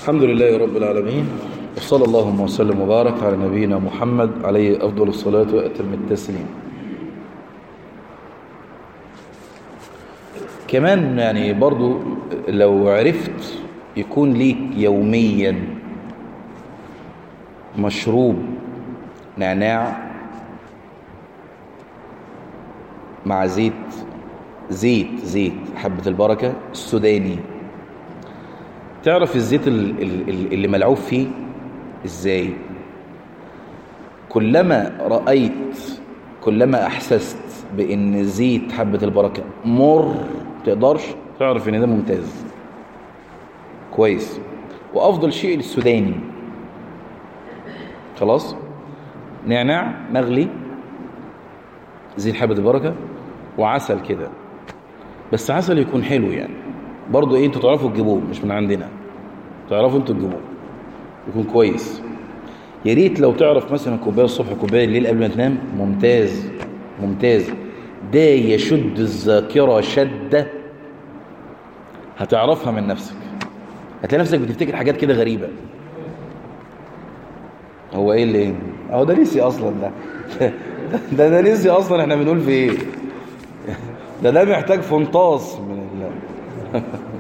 الحمد لله رب العالمين وصلى اللهم وسلم وبارك على نبينا محمد عليه أفضل الصلاة وأتم التسليم كمان يعني برضو لو عرفت يكون ليك يوميا مشروب نعناع مع زيت زيت زيت حبة البركة السوداني تعرف الزيت ال- ال- ال- اللي ملعوب فيه ازاي كلما رأيت كلما أحسست بأن زيت حبة البركة مر تقدرش تعرف ان ده ممتاز كويس وأفضل شيء السوداني خلاص نعناع مغلي زيت حبة البركة وعسل كده بس عسل يكون حلو يعني برضو ايه انتوا تعرفوا تجيبوه مش من عندنا تعرفوا انتوا تجيبوه يكون كويس يا ريت لو تعرف مثلا كوبايه الصبح كوبايه الليل قبل ما تنام ممتاز ممتاز ده يشد الذاكره شده هتعرفها من نفسك هتلاقي نفسك بتفتكر حاجات كده غريبه هو ايه اللي ايه اهو ده نسي اصلا ده ده ده نسي اصلا احنا بنقول في ايه ده ده محتاج فنطاس من ال...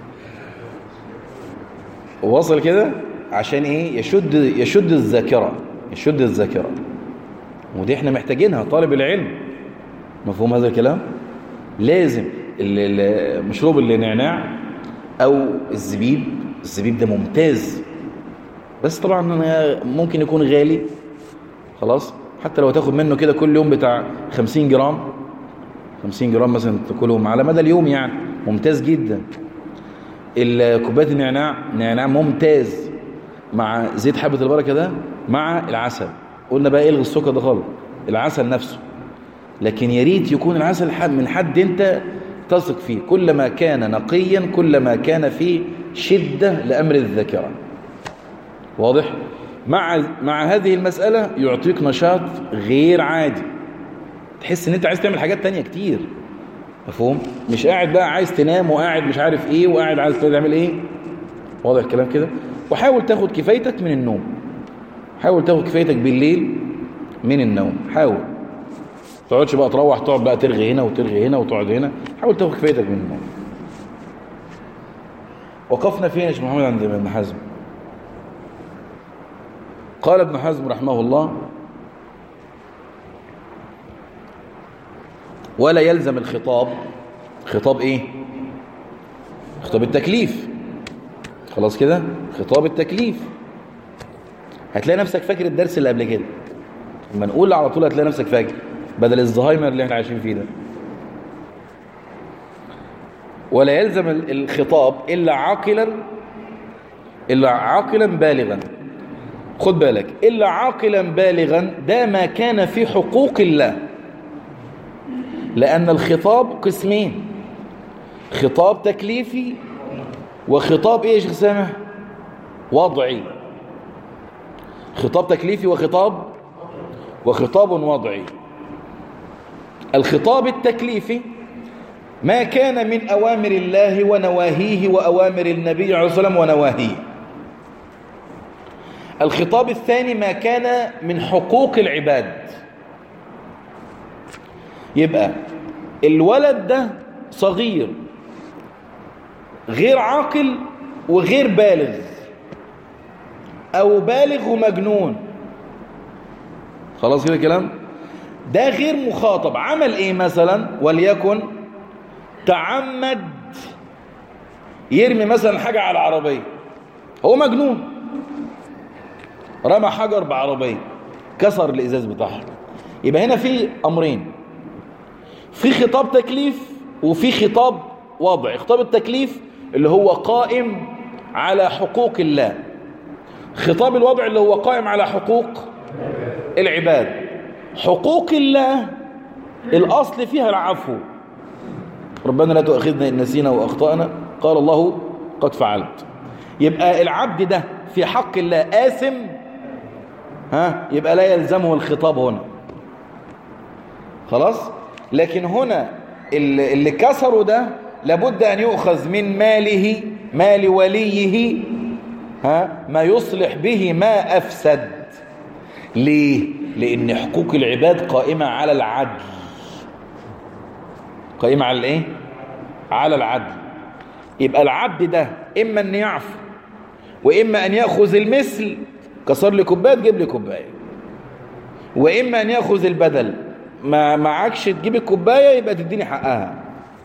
وصل كده عشان ايه يشد يشد الذاكره يشد الذاكره ودي احنا محتاجينها طالب العلم مفهوم هذا الكلام لازم ال- ال- المشروب اللي نعناع او الزبيب الزبيب ده ممتاز بس طبعا أنا ممكن يكون غالي خلاص حتى لو تاخد منه كده كل يوم بتاع 50 جرام 50 جرام مثلا تاكلهم على مدى اليوم يعني ممتاز جدا الكوبايه النعناع نعناع ممتاز مع زيت حبه البركه ده مع العسل قلنا بقى الغي السكر ده خالص العسل نفسه لكن يا ريت يكون العسل حد- من حد انت تثق فيه كلما كان نقيا كلما كان فيه شده لامر الذاكره واضح مع مع هذه المساله يعطيك نشاط غير عادي تحس ان انت عايز تعمل حاجات تانية كتير مفهوم مش قاعد بقى عايز تنام وقاعد مش عارف ايه وقاعد عايز تعمل ايه واضح الكلام كده وحاول تاخد كفايتك من النوم حاول تاخد كفايتك بالليل من النوم حاول ما تقعدش بقى تروح تقعد بقى ترغي هنا وترغي هنا وتقعد هنا حاول تاخد كفايتك من النوم وقفنا فين يا شيخ محمد عند ابن حزم قال ابن حزم رحمه الله ولا يلزم الخطاب خطاب ايه خطاب التكليف خلاص كده خطاب التكليف هتلاقي نفسك فاكر الدرس اللي قبل كده لما نقول على طول هتلاقي نفسك فاكر بدل الزهايمر اللي احنا عايشين فيه ده ولا يلزم ال- الخطاب الا عاقلا الا عاقلا بالغا خد بالك الا عاقلا بالغا ده ما كان في حقوق الله لأن الخطاب قسمين خطاب تكليفي وخطاب ايه يا شيخ سامح وضعي خطاب تكليفي وخطاب وخطاب وضعي الخطاب التكليفي ما كان من أوامر الله ونواهيه وأوامر النبي عليه الصلاة والسلام ونواهيه الخطاب الثاني ما كان من حقوق العباد يبقى الولد ده صغير غير عاقل وغير بالغ او بالغ ومجنون خلاص كده كلام ده غير مخاطب عمل ايه مثلا وليكن تعمد يرمي مثلا حاجة على العربية هو مجنون رمى حجر بعربية كسر الإزاز بتاعها يبقى هنا في أمرين في خطاب تكليف وفي خطاب وضع خطاب التكليف اللي هو قائم على حقوق الله خطاب الوضع اللي هو قائم على حقوق العباد حقوق الله الأصل فيها العفو ربنا لا تؤاخذنا إن نسينا وأخطأنا قال الله قد فعلت يبقى العبد ده في حق الله آثم ها يبقى لا يلزمه الخطاب هنا خلاص لكن هنا اللي اللي كسروا ده لابد أن يؤخذ من ماله مال وليه ها ما يصلح به ما أفسد ليه لأن حقوق العباد قائمة على العدل قائمة على الايه على العدل يبقى العبد ده إما أن يعفو وإما أن يأخذ المثل كسر لي كوبايه تجيب لي كوبايه وإما أن يأخذ البدل ما معكش تجيب الكوبايه يبقى تديني حقها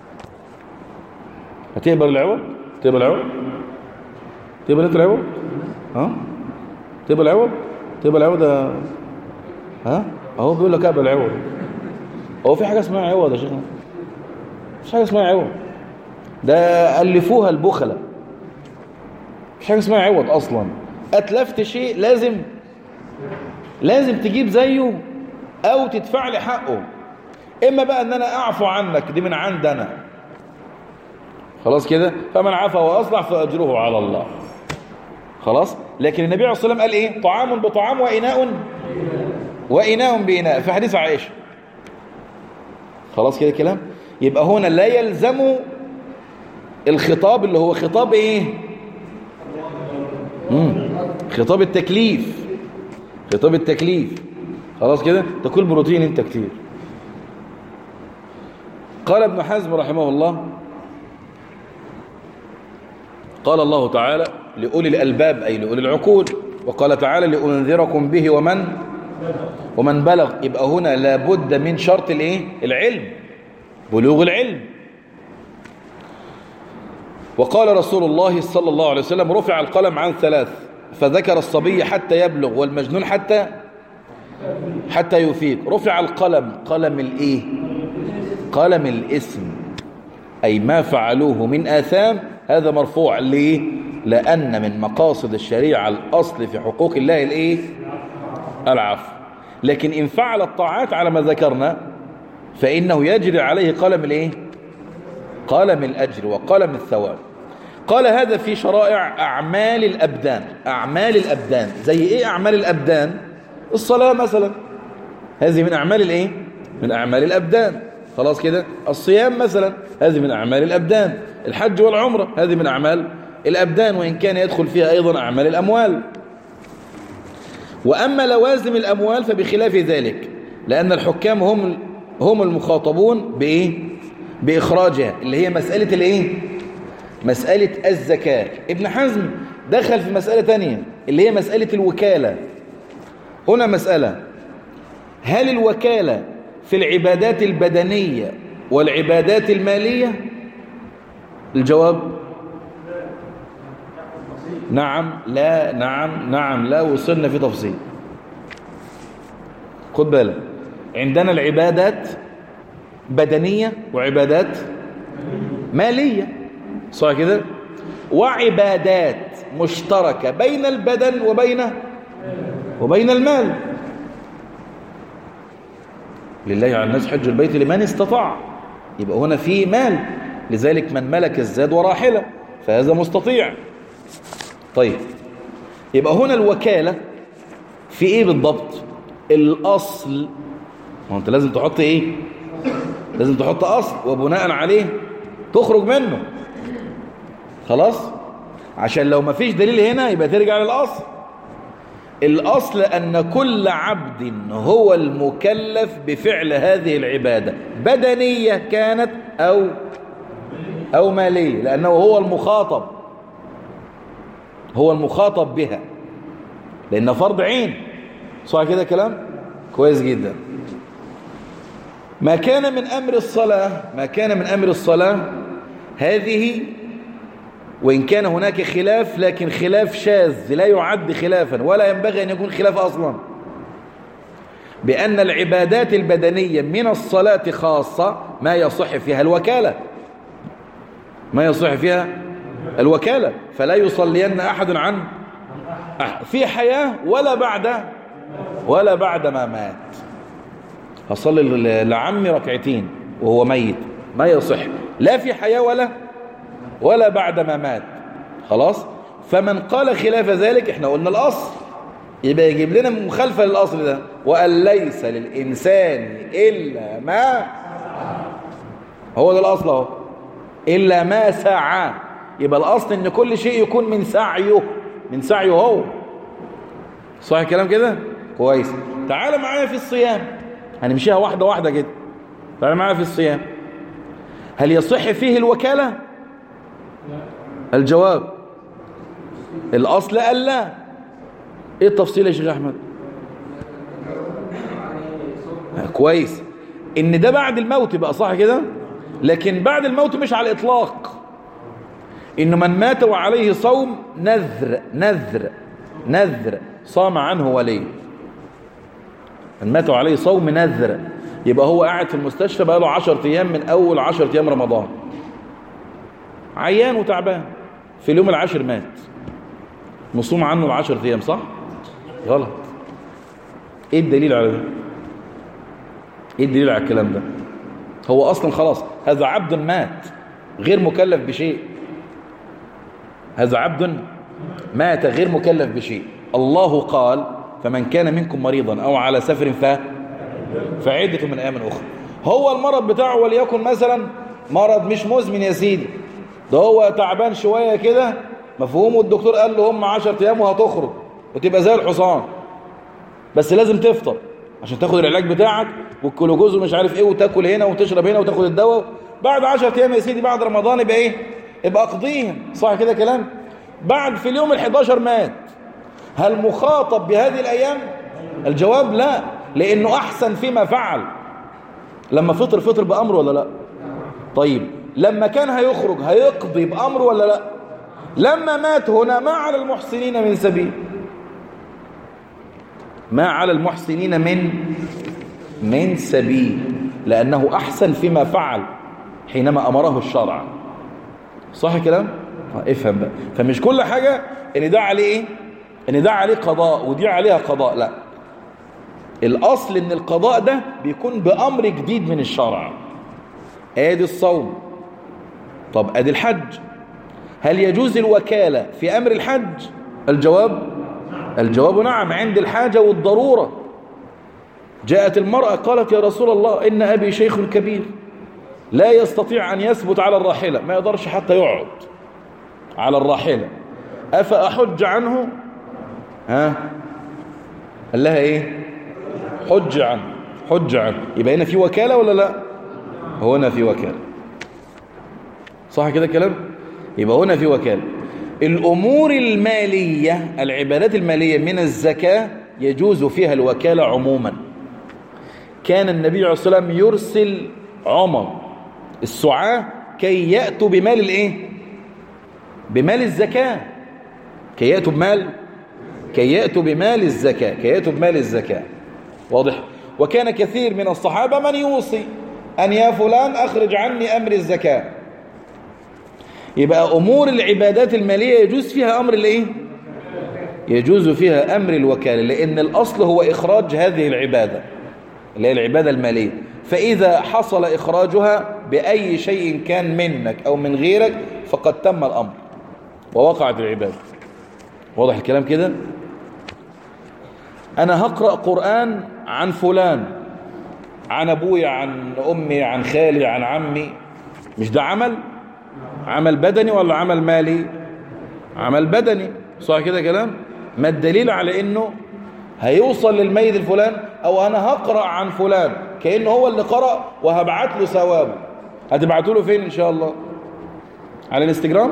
هتقبل العوض تقبل العوض تقبل انت العوض ها تقبل العوض تقبل العوض يا- ها اهو بيقول لك اقبل العوض هو في حاجه اسمها عوض يا شيخنا مش حاجه اسمها عوض ده الفوها البخله مش حاجه اسمها عوض اصلا اتلفت شيء لازم لازم تجيب زيه او تدفع لي حقه اما بقى ان انا اعفو عنك دي من عند انا خلاص كده فمن عفا واصلح فاجره على الله خلاص لكن النبي عليه الصلاه والسلام قال ايه طعام بطعام واناء واناء باناء في حديث عائشه خلاص كده كلام يبقى هنا لا يلزم الخطاب اللي هو خطاب ايه مم. خطاب التكليف خطاب التكليف خلاص كده تاكل بروتين انت كتير قال ابن حزم رحمه الله قال الله تعالى لأولي الألباب أي لأولي العقول وقال تعالى لأنذركم به ومن ومن بلغ يبقى هنا لابد من شرط الايه العلم بلوغ العلم وقال رسول الله صلى الله عليه وسلم رفع القلم عن ثلاث فذكر الصبي حتى يبلغ والمجنون حتى حتى يفيق رفع القلم قلم الايه قلم الاسم أي ما فعلوه من آثام هذا مرفوع ليه لأن من مقاصد الشريعة الأصل في حقوق الله الإيه العفو لكن إن فعل الطاعات على ما ذكرنا فإنه يجري عليه قلم الإيه قلم الأجر وقلم الثواب قال هذا في شرائع أعمال الأبدان أعمال الأبدان زي إيه أعمال الأبدان الصلاة مثلا هذه من أعمال الإيه من أعمال الأبدان خلاص كده الصيام مثلا هذه من أعمال الأبدان الحج والعمرة هذه من أعمال الأبدان وإن كان يدخل فيها أيضا أعمال الأموال وأما لوازم الأموال فبخلاف ذلك لأن الحكام هم هم المخاطبون بإيه بإخراجها اللي هي مسألة الإيه مسألة الزكاة ابن حزم دخل في مسألة تانية اللي هي مسألة الوكالة هنا مسألة هل الوكالة في العبادات البدنية والعبادات المالية الجواب نعم لا نعم نعم لا وصلنا في تفصيل خد بالك عندنا العبادات بدنية وعبادات مالية صح كده وعبادات مشتركة بين البدن وبين وبين المال لله على الناس حج البيت لمن استطاع يبقى هنا في مال لذلك من ملك الزاد وراحلة فهذا مستطيع طيب يبقى هنا الوكالة في ايه بالضبط الاصل ما انت لازم تحط ايه لازم تحط اصل وبناء عليه تخرج منه خلاص عشان لو ما فيش دليل هنا يبقى ترجع للاصل الاصل ان كل عبد هو المكلف بفعل هذه العبادة بدنية كانت او او مالية لانه هو المخاطب هو المخاطب بها لأن فرض عين صح كده كلام كويس جدا ما كان من أمر الصلاة ما كان من أمر الصلاة هذه وإن كان هناك خلاف لكن خلاف شاذ لا يعد خلافا ولا ينبغي أن يكون خلاف أصلا بأن العبادات البدنية من الصلاة خاصة ما يصح فيها الوكالة ما يصح فيها الوكالة فلا يصلين أحد عن أحد في حياة ولا بعد ولا بعد ما مات هصلي لعمي ركعتين وهو ميت ما يصح لا في حياة ولا ولا بعد ما مات خلاص فمن قال خلاف ذلك احنا قلنا الأصل يبقى يجيب لنا مخالفة للأصل ده وأن ليس للإنسان إلا ما هو ده الأصل اهو إلا ما سعى يبقى الأصل إن كل شيء يكون من سعيه من سعيه هو صح الكلام كده كويس تعال معايا في الصيام هنمشيها واحدة واحدة كده تعال معايا في الصيام هل يصح فيه الوكالة الجواب الأصل قال لا ايه التفصيل يا شيخ أحمد كويس ان ده بعد الموت بقى صح كده لكن بعد الموت مش على الإطلاق إنه من مات وعليه صوم نذر نذر نذر صام عنه ولي من مات وعليه صوم نذر يبقى هو قاعد في المستشفى بقى له 10 أيام من أول 10 أيام رمضان عيان وتعبان في اليوم العاشر مات مصوم عنه العشر أيام صح؟ غلط ايه الدليل على ده؟ ايه الدليل على الكلام ده؟ هو أصلا خلاص هذا عبد مات غير مكلف بشيء هذا عبد مات غير مكلف بشيء الله قال فمن كان منكم مريضا أو على سفر ف فعدة من أيام أخرى هو المرض بتاعه وليكن مثلا مرض مش مزمن يا سيدي ده هو تعبان شوية كده مفهوم الدكتور قال له هم 10 أيام وهتخرج وتبقى زي الحصان بس لازم تفطر عشان تاخد العلاج بتاعك والكلوجوز ومش عارف ايه وتاكل هنا وتشرب هنا وتاخد الدواء بعد 10 ايام يا سيدي بعد رمضان يبقى ايه يبقى اقضيهم صح كده كلام بعد في اليوم ال11 مات هل مخاطب بهذه الايام الجواب لا لانه احسن فيما فعل لما فطر فطر بامر ولا لا طيب لما كان هيخرج هيقضي بامر ولا لا لما مات هنا ما على المحسنين من سبيل ما على المحسنين من من سبيل لأنه أحسن فيما فعل حينما أمره الشرع صح كلام؟ افهم بقى فمش كل حاجة ان ده عليه ايه ان ده عليه قضاء ودي عليها قضاء لا الاصل ان القضاء ده بيكون بامر جديد من الشرع ادي الصوم طب ادي الحج هل يجوز الوكالة في امر الحج الجواب الجواب نعم عند الحاجة والضرورة جاءت المرأة قالت يا رسول الله إن أبي شيخ كبير لا يستطيع أن يثبت على الراحلة ما يقدرش حتى يقعد على الراحلة أفأحج عنه ها قال لها إيه حج عنه حج عنه يبقى هنا في وكالة ولا لا هنا في وكالة صح كده الكلام يبقى هنا في وكالة الأمور المالية العبادات المالية من الزكاة يجوز فيها الوكالة عموما كان النبي عليه الصلاة والسلام يرسل عمر السعاة كي يأتوا بمال الايه بمال الزكاة كي يأتوا بمال كي يأتوا بمال الزكاة كي يأتوا بمال الزكاة واضح وكان كثير من الصحابة من يوصي أن يا فلان أخرج عني أمر الزكاة يبقى أمور العبادات المالية يجوز فيها أمر الايه يجوز فيها أمر الوكالة لأن الأصل هو إخراج هذه العبادة اللي هي العبادة المالية فإذا حصل إخراجها بأي شيء كان منك أو من غيرك فقد تم الأمر ووقعت العبادة واضح الكلام كده أنا هقرأ قرآن عن فلان عن أبويا عن أمي عن خالي عن عمي مش ده عمل عمل بدني ولا عمل مالي عمل بدني صح كده كلام ما الدليل على انه هيوصل للميت الفلان او انا هقرأ عن فلان كأنه هو اللي قرأ وهبعت له ثوابه هتبعتوا له فين ان شاء الله على الانستجرام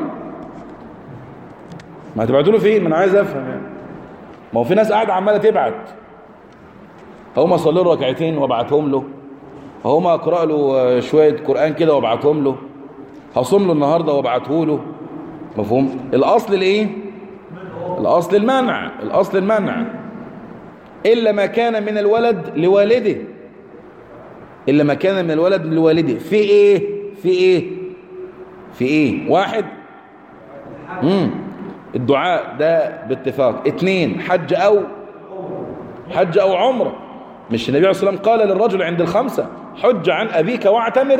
ما هتبعتوا له فين ما انا عايز افهم يعني ما هو في ناس قاعده عماله تبعت هقوم اصلي له ركعتين وابعتهم له هقوم اقرا له شويه قران كده وابعتهم له هصوم له النهارده وابعته له مفهوم الاصل الايه الاصل المنع الاصل المنع الا ما كان من الولد لوالده الا ما كان من الولد لوالده في ايه في ايه في ايه واحد امم الدعاء ده باتفاق اتنين حج او حج او عمره مش النبي عليه الصلاه والسلام قال للرجل عند الخمسه حج عن ابيك واعتمر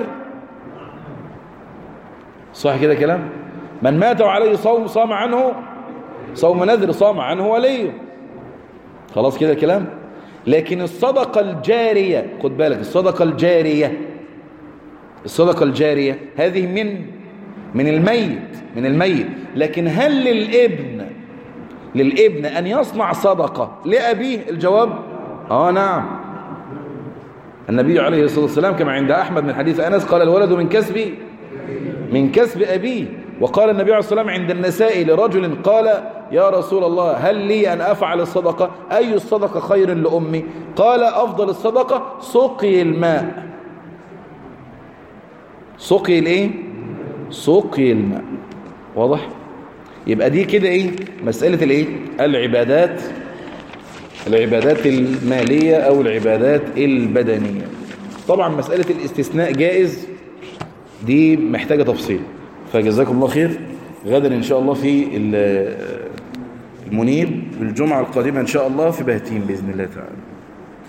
صح كده كلام من مات وعليه صوم صام عنه صوم نذر صام عنه وليه خلاص كده كلام لكن الصدقة الجارية خد بالك الصدقة الجارية الصدقة الجارية هذه من من الميت من الميت لكن هل للابن للابن أن يصنع صدقة لأبيه الجواب آه نعم النبي عليه الصلاة والسلام كما عند أحمد من حديث أنس قال الولد من كسب من كسب أبيه وقال النبي عليه الصلاة والسلام عند النساء لرجل قال يا رسول الله هل لي أن أفعل الصدقة أي الصدقة خير لأمي قال أفضل الصدقة سقي الماء سقي الايه سقي الماء واضح يبقى دي كده ايه مسألة الايه العبادات العبادات المالية او العبادات البدنية طبعا مسألة الاستثناء جائز دي محتاجة تفصيل فجزاكم الله خير غدا ان شاء الله في المنيب الجمعة القادمة ان شاء الله في بهتين بإذن الله تعالى